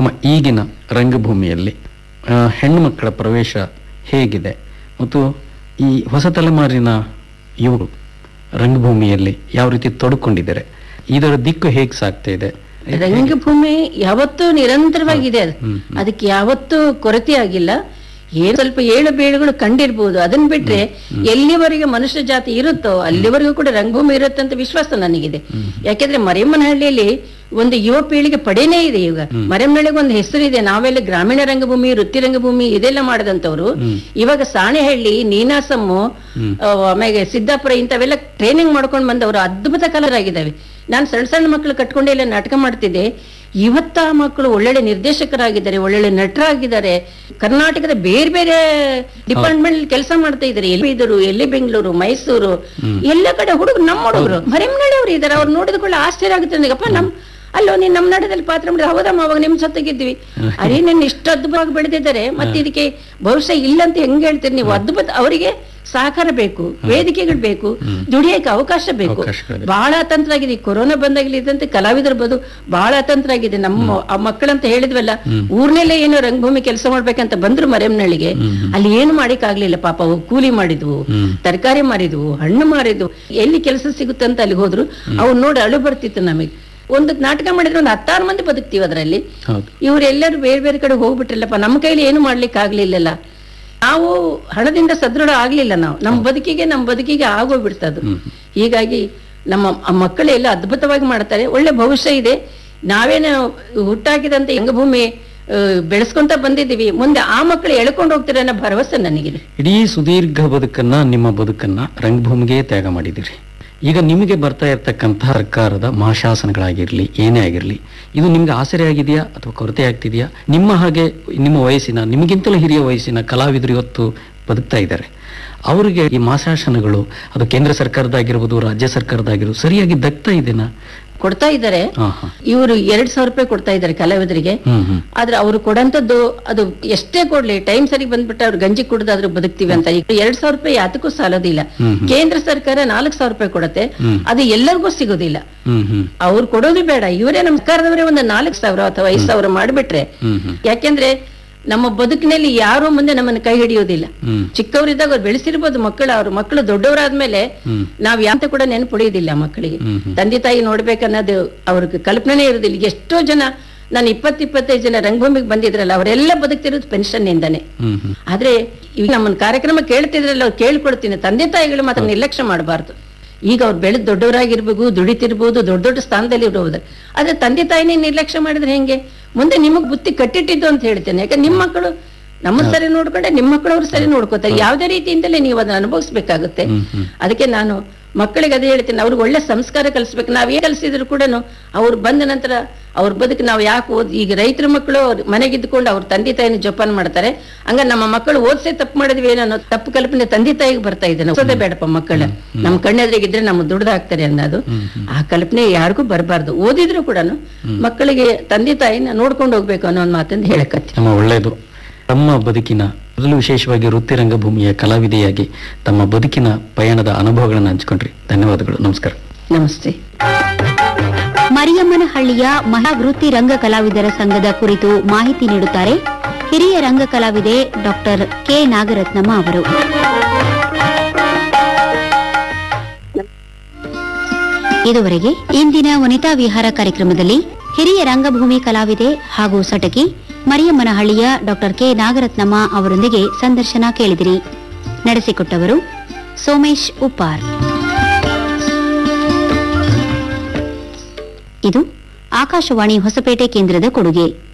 ನಮ್ಮ ಈಗಿನ ರಂಗಭೂಮಿಯಲ್ಲಿ ಆ, ಹೆಣ್ಣು ಮಕ್ಕಳ ಪ್ರವೇಶ ಹೇಗಿದೆ ಮತ್ತು ಈ ಹೊಸ ತಲೆಮಾರಿನ ಯುವಕರು ರಂಗಭೂಮಿಯಲ್ಲಿ ಯಾವ ರೀತಿ ತೊಡಕೊಂಡಿದ್ದಾರೆ ಇದರ ದಿಕ್ಕು ಹೇಗೆ ಸಾಗ್ತಾ ಇದೆ ರಂಗಭೂಮಿ ಯಾವತ್ತೂ ನಿರಂತರವಾಗಿದೆ ಅದು ಅದಕ್ಕೆ ಯಾವತ್ತೂ ಕೊರತೆ ಆಗಿಲ್ಲ ಏನ್ ಸ್ವಲ್ಪ ಏಳು ಬೀಳುಗಳು ಕಂಡಿರ್ಬೋದು ಅದನ್ನ ಬಿಟ್ರೆ ಎಲ್ಲಿವರೆಗೆ ಮನುಷ್ಯ ಜಾತಿ ಇರುತ್ತೋ ಅಲ್ಲಿವರೆಗೂ ಕೂಡ ರಂಗಭೂಮಿ ಇರುತ್ತೆ ಅಂತ ವಿಶ್ವಾಸ ನನಗಿದೆ ಯಾಕೆಂದ್ರೆ ಮರಿಯಮ್ಮನಹಳ್ಳಿಯಲ್ಲಿ ಒಂದು ಯುವ ಪೀಳಿಗೆ ಪಡೆನೇ ಇದೆ ಈಗ ಮರಿಯಮ್ಮನಹಳ್ಳಿಗೆ ಒಂದು ಹೆಸರಿದೆ ನಾವೆಲ್ಲ ಗ್ರಾಮೀಣ ರಂಗಭೂಮಿ ವೃತ್ತಿ ರಂಗಭೂಮಿ ಇದೆಲ್ಲ ಮಾಡದಂತವ್ರು ಇವಾಗ ಸಾಣೆಹಳ್ಳಿ ನೀನಾಸಮ್ಮು ಆ, ಆಮೇಲೆ ಸಿದ್ದಾಪುರ ಇಂಥವೆಲ್ಲ ಟ್ರೈನಿಂಗ್ ಮಾಡ್ಕೊಂಡು ಬಂದವರು ಅದ್ಭುತ ಕಲಾವಿದರಾಗಿದ್ದಾವೆ ನಾನು ಸಣ್ಣ ಸಣ್ಣ ಮಕ್ಕಳು ಕಟ್ಕೊಂಡೆ ಎಲ್ಲ ನಾಟಕ ಮಾಡ್ತಿದ್ದೆ ಇವತ್ತ ಆ ಮಕ್ಕಳು ಒಳ್ಳೊಳ್ಳೆ ನಿರ್ದೇಶಕರಾಗಿದ್ದಾರೆ ಒಳ್ಳೊಳ್ಳೆ ನಟರಾಗಿದ್ದಾರೆ ಕರ್ನಾಟಕದ ಬೇರೆ ಬೇರೆ ಡಿಪಾರ್ಟ್ಮೆಂಟ್ ಕೆಲಸ ಮಾಡ್ತಾ ಇದ್ದಾರೆ ಎಲ್ಲಿ ಇದ್ರು ಎಲ್ಲಿ ಬೆಂಗಳೂರು ಮೈಸೂರು ಎಲ್ಲ ಕಡೆ ಹುಡುಗರು ನಮ್ಮ ಹುಡುಗರು ಮರೆಮನಳ್ಳಿ ಅವರು ಇದ್ದಾರೆ ಅವ್ರು ನೋಡಿದ ಕೂಡ ಆಶ್ಚರ್ಯ ಆಗುತ್ತೆ ನನಗಪ್ಪ ನಮ್ ಅಲ್ಲೋ ನೀನ್ ನಮ್ಮ ನಾಟಕದಲ್ಲಿ ಪಾತ್ರ ಮಾಡಿದ್ರೆ ಹೌದಮ್ಮ ಅವಾಗ ನಿಮ್ ಜೊತೆಗಿದ್ವಿ ಅರೇ ನನ್ನ ಇಷ್ಟು ಅದ್ಭುತವಾಗಿ ಬೆಳೆದಿದ್ದಾರೆ ಮತ್ತೆ ಇದಕ್ಕೆ ಭವಿಷ್ಯ ಇಲ್ಲ ಅಂತ ಹೆಂಗ್ ಹೇಳ್ತೀರಿ ನೀವು ಅದ್ಭುತ ಅವರಿಗೆ ಸಹಕಾರ ಬೇಕು ವೇದಿಕೆಗಳು ಬೇಕು ದುಡಿಯಕ್ಕೆ ಅವಕಾಶ ಬೇಕು ಅವಕಾಶಗಳಿದೆ. ಬಹಳ ಅತಂತ್ರ ಆಗಿದೆ ಈ ಕೊರೋನಾ ಬಂದಾಗಲಿದ್ದಂತೆ ಕಲಾವಿದರ ಬದು ಬಹಳ ಅತಂತ್ರ ಆಗಿದೆ ನಮ್ಮ ಆ ಮಕ್ಕಳಂತ ಹೇಳಿದ್ವಲ್ಲ ಊರ್ನಲ್ಲೇ ಏನೋ ರಂಗಭೂಮಿ ಕೆಲಸ ಮಾಡ್ಬೇಕಂತ ಬಂದ್ರು ಮರೆಮ್ನಳ್ಳಿಗೆ ಅಲ್ಲಿ ಏನು ಮಾಡಿಕ್ ಆಗ್ಲಿಲ್ಲ ಪಾಪ ಅವು ಕೂಲಿ ಮಾಡಿದ್ವು ತರಕಾರಿ ಮಾರಿದ್ವು ಹಣ್ಣು ಮಾರಿದ್ವು ಎಲ್ಲಿ ಕೆಲಸ ಸಿಗುತ್ತೆ ಅಂತ ಅಲ್ಲಿ ಹೋದ್ರು ಅವ್ರು ನೋಡಿ ಅಳು ಬರ್ತಿತ್ತು ನಮಗೆ ಒಂದು ನಾಟಕ ಮಾಡಿದ್ರೆ ಒಂದು ಹತ್ತಾರು ಮಂದಿ ಬದುಕ್ತೀವಿ ಅದರಲ್ಲಿ ಹೌದು ಇವರೆಲ್ಲರೂ ಬೇರೆ ಬೇರೆ ಕಡೆ ಹೋಗ್ಬಿಟ್ರಲ್ಲಪ್ಪ ನಮ್ಮ ಕೈಲಿ ಏನು ಮಾಡ್ಲಿಕ್ಕೆ ಆಗ್ಲಿಲ್ಲಲ್ಲ ನಾವು ಹಣದಿಂದ ಸದೃಢ ಆಗ್ಲಿಲ್ಲ ನಾವು ನಮ್ಮ ಬದುಕಿಗೆ ನಮ್ಮ ಬದುಕಿಗೆ ಆಗೋಗ್ಬಿಡ್ತದು ಹೀಗಾಗಿ ನಮ್ಮ ಆ ಮಕ್ಕಳೆಲ್ಲ ಅದ್ಭುತವಾಗಿ ಮಾಡ್ತಾರೆ ಒಳ್ಳೆ ಭವಿಷ್ಯ ಇದೆ ನಾವೇನು ಹುಟ್ಟಾಕಿದಂತ ರಂಗಭೂಮಿ ಆ, ಬೆಳೆಸ್ಕೊಂತ ಬಂದಿದ್ದೀವಿ ಮುಂದೆ ಆ ಮಕ್ಕಳು ಎಳ್ಕೊಂಡು ಹೋಗ್ತಾರೆ ಅನ್ನೋ ಭರವಸೆ ನನಗಿದೆ ಇಡೀ ಸುದೀರ್ಘ ಬದುಕನ್ನ ನಿಮ್ಮ ಬದುಕನ್ನ ರಂಗಭೂಮಿಗೆ ತ್ಯಾಗ ಮಾಡಿದಿರಿ ಈಗ ನಿಮಗೆ ಬರ್ತಾ ಇರತಕ್ಕಂತಹ ಸರ್ಕಾರದ ಮಹಾಶಾಸನಗಳಾಗಿರ್ಲಿ ಏನೇ ಆಗಿರ್ಲಿ ಇದು ನಿಮ್ಗೆ ಆಸರೆ ಆಗಿದೆಯಾ ಅಥವಾ ಕೊರತೆ ಆಗ್ತಿದೆಯಾ ನಿಮ್ಮ ಹಾಗೆ ನಿಮ್ಮ ವಯಸ್ಸಿನ ನಿಮಗಿಂತಲೂ ಹಿರಿಯ ವಯಸ್ಸಿನ ಕಲಾವಿದರು ಇವತ್ತು ಬದುಕ್ತಾ ಇದ್ದಾರೆ ಅವರಿಗೆ ಈ ಮಾಸಾಸನಗಳು ಅದು ಕೇಂದ್ರ ಸರ್ಕಾರದಾಗಿರ್ಬೋದು ರಾಜ್ಯ ಸರ್ಕಾರದಾಗಿರ್ಬೋದು ಸರಿಯಾಗಿ ದಕ್ತಾ ಇದೆನಾ ಕೊಡ್ತಾ ಇದ್ದಾರೆ ಹಾ ಹಾ ಇವರು ಎರಡ್ ಸಾವಿರ ರೂಪಾಯಿ ಕೊಡ್ತಾ ಇದ್ದಾರೆ ಕಲಾವಿದರಿಗೆ ಹ್ಮ್ ಹ್ಮ್ ಆದ್ರೆ ಅವ್ರು ಕೊಡಂತದ್ದು ಅದು ಎಷ್ಟೇ ಕೊಡ್ಲಿ ಟೈಮ್ ಸರಿ ಬಂದ್ಬಿಟ್ಟು ಅವ್ರು ಗಂಜಿ ಕುಡ್ದಾದ್ರೂ ಬದುಕ್ತಿವಿ ಅಂತ ಈಗ ಎರಡ್ ಸಾವಿರ ರೂಪಾಯಿ ಯಾತಕ್ಕೂ ಸಾಲೋದಿಲ್ಲ ಕೇಂದ್ರ ಸರ್ಕಾರ ನಾಲ್ಕು ಸಾವಿರ ರೂಪಾಯಿ ಕೊಡತ್ತೆ ಅದು ಎಲ್ಲರಿಗೂ ಸಿಗೋದಿಲ್ಲ ಹ್ಮ್ ಹ್ಮ್ ಅವ್ರು ಕೊಡೋದು ಬೇಡ ಇವರೇ ನಮ್ಮ ಸರ್ಕಾರದವರೇ ಒಂದು ನಾಲ್ಕು ಸಾವಿರ ಅಥವಾ ಐದು ಸಾವಿರ ಮಾಡ್ಬಿಟ್ರೆ ಹ್ಮ್ ಹ್ಮ್ ಯಾಕೆಂದ್ರೆ ನಮ್ಮ ಬದುಕಿನಲ್ಲಿ ಯಾರು ಮುಂದೆ ನಮ್ಮನ್ನು ಕೈ ಹಿಡಿಯೋದಿಲ್ಲ ಹ್ಮ್ ಚಿಕ್ಕವರಿದ್ದಾಗ ಅವ್ರು ಬೆಳೆಸಿರ್ಬೋದು ಮಕ್ಕಳು ಅವ್ರ ಮಕ್ಕಳು ದೊಡ್ಡವರಾದ್ಮೇಲೆ ನಾವ್ ಯಾಂತ ಕೂಡ ನೆನಪುಳಿಯೋದಿಲ್ಲ ಮಕ್ಕಳಿಗೆ ತಂದೆ ತಾಯಿ ನೋಡ್ಬೇಕನ್ನೋದು ಅವ್ರಿಗೆ ಕಲ್ಪನೆ ಇರೋದಿಲ್ಲ ಎಷ್ಟೋ ಜನ ನಾನು ಇಪ್ಪತ್ ಇಪ್ಪತ್ತೈದು ಜನ ರಂಗಭೂಮಿಗೆ ಬಂದಿದ್ರಲ್ಲ ಅವರೆಲ್ಲ ಬದುಕ್ತಿರೋದು ಪೆನ್ಷನ್ ನಿಂದಾನೆ ಹ್ಮ್ ಹ್ಮ್ ಆದ್ರೆ ಈಗ ನಮ್ಮನ್ನ ಕಾರ್ಯಕ್ರಮ ಕೇಳ್ತಿದ್ರಲ್ಲ ಅವ್ರು ಕೇಳ್ಕೊಡ್ತೀನಿ ತಂದೆ ತಾಯಿಗಳು ಮಾತ್ರ ನಿರ್ಲಕ್ಷ್ಯ ಮಾಡಬಾರ್ದು ಈಗ ಅವ್ರು ಬೆಳೆದ್ ದೊಡ್ಡವರಾಗಿರ್ಬೇಕು ದುಡಿತಿರ್ಬೋದು ದೊಡ್ಡ ದೊಡ್ಡ ಸ್ಥಾನದಲ್ಲಿ ಇರ್ಬೋದು ಆದ್ರೆ ತಂದೆ ತಾಯಿನೇ ನಿರ್ಲಕ್ಷ್ಯ ಮಾಡಿದ್ರೆ ಹೆಂಗೆ ಮುಂದೆ ನಿಮಗ್ ಬುತ್ತಿ ಕಟ್ಟಿಟ್ಟಿದ್ದು ಅಂತ ಹೇಳ್ತೇನೆ ಯಾಕಂದ್ರೆ ನಿಮ್ಮ ಮಕ್ಕಳು ನಮ್ಮ ಸರಿ ನೋಡ್ಕೊಂಡೆ ನಿಮ್ಮ ಮಕ್ಕಳು ಅವ್ರು ಸರಿ ನೋಡ್ಕೋತಾರೆ ಯಾವುದೇ ರೀತಿಯಿಂದಲೇ ನೀವು ಅದನ್ನ ಅನುಭವಿಸ್ಬೇಕಾಗುತ್ತೆ ಅದಕ್ಕೆ ನಾನು ಮಕ್ಕಳಿಗೆ ಅದೇ ಹೇಳ್ತೀನಿ ಅವ್ರಿಗೆ ಒಳ್ಳೆ ಸಂಸ್ಕಾರ ಕಲಿಸ್ಬೇಕು ನಾವ್ ಏನ್ ಕಲಿಸಿದ್ರು ಕೂಡ ಅವ್ರು ಬಂದ ನಂತರ ಅವ್ರ ಬದುಕು ನಾವು ಯಾಕೆ ಓದ್ ಈಗ ರೈತರ ಮಕ್ಕಳು ಅವ್ರ ಮನೆಗಿದ್ದುಕೊಂಡು ಅವ್ರ ತಂದೆ ತಾಯಿನ ಜೋಪಾನ ಮಾಡ್ತಾರೆ ಹಂಗ ನಮ್ಮ ಮಕ್ಕಳು ಓದ್ಸೆ ತಪ್ಪು ಮಾಡಿದ್ವಿ ಏನೋ ಅನ್ನೋ ತಪ್ಪು ಕಲ್ಪನೆ ತಂದೆ ತಾಯಿಗೆ ಬರ್ತಾ ಇದೆ ಓದೋದೇ ಬೇಡಪ್ಪ ಮಕ್ಕಳು ನಮ್ಮ ಕಣ್ಣೆದ್ರಿಗಿದ್ರೆ ನಮ್ಮ ದುಡ್ದಾಗ್ತಾರೆ ಅನ್ನೋದು ಆ ಕಲ್ಪನೆ ಯಾರಿಗೂ ಬರಬಾರ್ದು ಓದಿದ್ರು ಕೂಡ ಮಕ್ಕಳಿಗೆ ತಂದೆ ತಾಯಿನ ನೋಡ್ಕೊಂಡು ಹೋಗ್ಬೇಕು ಅನ್ನೋ ಒಂದು ಮಾತಂದು ಹೇಳಕತ್ತಿ ನಮ್ಮ ಒಳ್ಳೆಯದು ತಮ್ಮ ಬದುಕಿನ ಅದರಲ್ಲೂ ವಿಶೇಷವಾಗಿ ವೃತ್ತಿ ರಂಗಭೂಮಿಯ ಕಲಾವಿದೆಯಾಗಿ ತಮ್ಮ ಬದುಕಿನ ಪಯಣದ ಅನುಭವಗಳನ್ನು ಹಂಚಿಕೊಂಡ್ರಿ ಧನ್ಯವಾದಗಳು ನಮಸ್ಕಾರ ನಮಸ್ತೆ ಮರಿಯಮ್ಮನಹಳ್ಳಿಯ ಮಹಾವೃತ್ತಿ ರಂಗ ಕಲಾವಿದರ ಸಂಘದ ಕುರಿತು ಮಾಹಿತಿ ನೀಡುತ್ತಾರೆ ಹಿರಿಯ ರಂಗ ಕಲಾವಿದೆ ಡಾಕ್ಟರ್ ಕೆ ನಾಗರತ್ನಮ್ಮ ಅವರು ಇದುವರೆಗೆ ಇಂದಿನ ವನಿತಾ ವಿಹಾರ ಕಾರ್ಯಕ್ರಮದಲ್ಲಿ ಹಿರಿಯ ರಂಗಭೂಮಿ ಕಲಾವಿದೆ ಹಾಗೂ ಸಟಕಿ ಮರಿಯಮ್ಮನಹಳ್ಳಿಯ ಡಾಕ್ಟರ್ ಕೆ ನಾಗರತ್ನಮ್ಮ ಅವರೊಂದಿಗೆ ಸಂದರ್ಶನ ಕೇಳಿದಿರಿ ನಡೆಸಿಕೊಟ್ಟವರು ಸೋಮೇಶ್ ಉಪ್ಪಾರ್ ಇದು ಆಕಾಶವಾಣಿ ಹೊಸಪೇಟೆ ಕೇಂದ್ರದ ಕೊಡುಗೆ